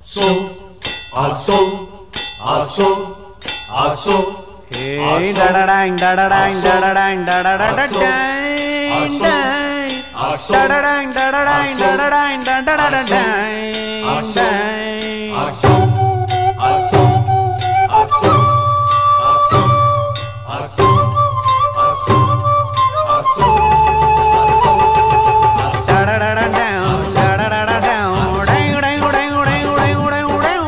sol, a sol, a sol, a sol. Hey, da da dang, da da dang, da da dang, da da da da dang, dang. Da da dang, da da dang, da da dang, da da da da dang, dang. A sol, a sol, a sol, a sol, a sol, a sol, a sol, a sol, a sol. Da da da da down, da da da da down, dang, dang, dang, dang, dang, dang, dang.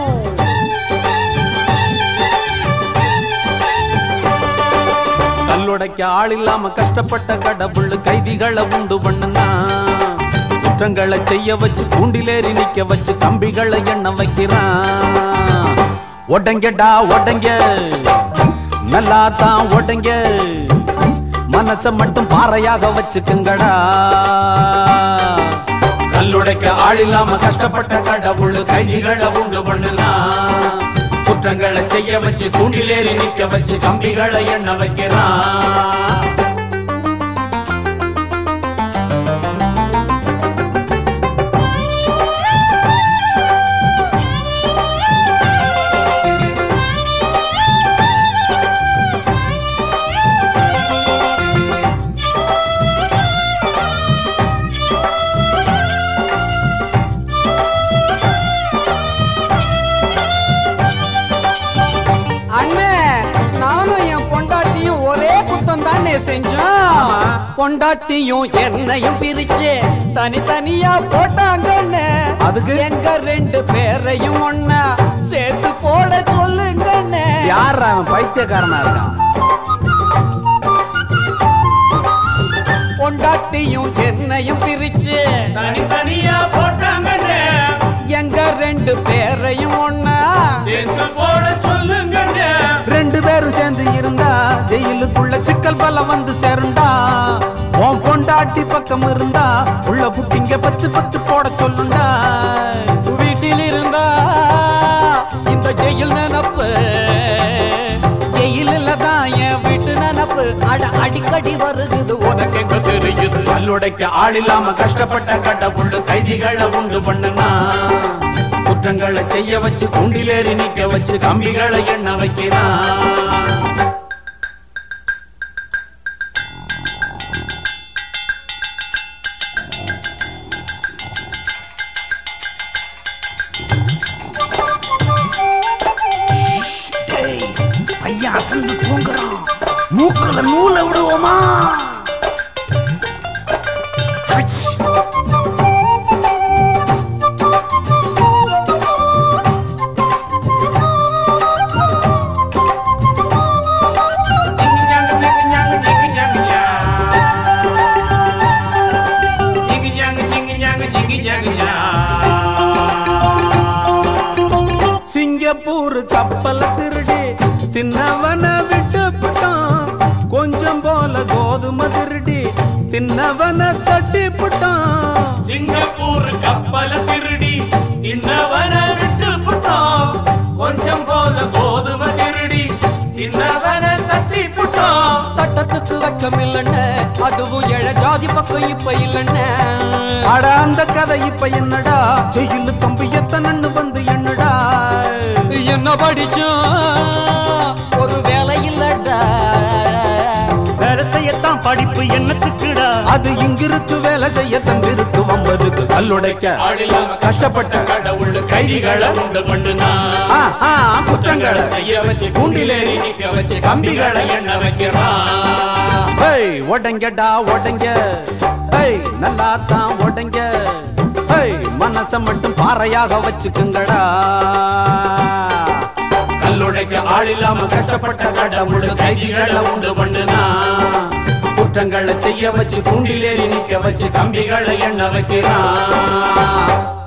கல்லுடைக்க ஆள் இல்லாம கஷ்டப்பட்ட கடவுள் கைதிகளை உண்டு பண்ணுனா குற்றங்களை செய்ய வச்சு கூண்டிலேறி நிக்க வச்சு கம்பிகளை எண்ண வைக்கிறான் ஒடங்கடா ஒடங்க நல்லா தான் ஒடங்க மனச மட்டும் பாறையாக வச்சுக்குங்கடா கல்லுடைக்க ஆள் இல்லாம கஷ்டப்பட்ட கடவுள் கைதிகளை உண்டு பண்ணலாம் குற்றங்களை செய்ய வச்சு கூண்டிலேறி நிக்க வச்சு கம்பிகளை எண்ண வைக்கிறான் அண்ணே நானும் என் பொண்டாட்டியும் ஒரே குத்தம் தானே செஞ்சோம் பொண்டாட்டியும் என்னையும் பிரிச்சு தனித்தனியா போட்டாங்கன்னு அதுக்கு? எங்க ரெண்டு பேரையும் ஒன்னா சேர்த்து போட சொல்லுங்கண்ணே யார் அவன் பைத்தியக்காரனா இருக்கான் பொண்டாட்டியும் என்னையும் பிரிச்சு தனித்தனியா போட்டாங்கன்னு எங்க ரெண்டு பேரையும் ஒன்னா சேர்த்து போட சொல்லுங்கன்னு ரெண்டு பேரும் சேர்ந்து இருந்தா ஜெயிலுக்குள்ள சிக்கல் பலம் வந்து சேருண்டா உன் பொண்டாட்டி பக்கம் இருந்தா உள்ள குட்டிங்க பத்து பத்து போட சொல்லுண்டா வீட்டில் இருந்தா இந்த ஜெயில் நினப்பு ஜெயிலில் தான் என் வீட்டு நினப்பு அட அடிக்கடி வருகுது உனக்கு எங்க தெரியுது கல்லுடைக்க ஆள் இல்லாம கஷ்டப்பட்ட கடவுள் கைதிகளை உண்டு பண்ணுனா குற்றங்களை செய்ய வச்சு கூண்டிலேறி நிக்க வச்சு கம்பிகளை எண்ண வைக்கிறான் ஐயா அசந்து தூங்குறான் மூக்குல நூலை விடுவோமா அச். சிங்கப்பூர் கப்பல திருடி தின்னவன விட்டு புட்டான் கொஞ்சம் போல கோதுமை திருடி தின்னவன தட்டி புட்டான் சிங்கப்பூர் கப்பல திருடி இன்னவன விட்டு புட்டோம் கொஞ்சம் போல கோதுமை திருடி இன்னவன தட்டி புட்டோம் சட்டத்துக்கு வெக்கம் இல்லைன்னு அதுவும் எழ ஜாதி பக்கம் இப்ப இல்லைன்னு அட அந்த கதை இப்ப என்னடா ஜெயிலு கம்பி எத்தனன்னு வந்து என்னடா என்ன படிச்சோம் ஒரு வேலை இல்லடா வேலை செய்யத்தான் படிப்பு என்னத்துக்குடா அது இங்கிருக்கு வேலை செய்ய தம்பிருக்கு வம்பருக்கு கல்லுடைக்க ஆளில்லாம கஷ்டப்பட்ட கடவுள் கைதிகளை உண்டு பண்ணுனா ஆ, ஆ, குற்றங்களை செய்ய வச்சு கூண்டிலேறி நிக்க வச்சு கம்பிகளை எண்ண வைக்கிறான் ஹேய் ஒடங்கடா ஒடங்க ஹேய் நல்லா தான் ஒடங்க ஹேய் மனச மட்டும் பாறையாக வச்சுக்குங்கடா கல்லுடைக்க ஆள் இல்லாம கஷ்டப்பட்ட கடவுள் கைதிகளை உண்டு பண்ணுனா குற்றங்களை செய்ய வச்சு கூண்டிலேறி நிக்க வச்சு கம்பிகளை எண்ண வைக்கிறான்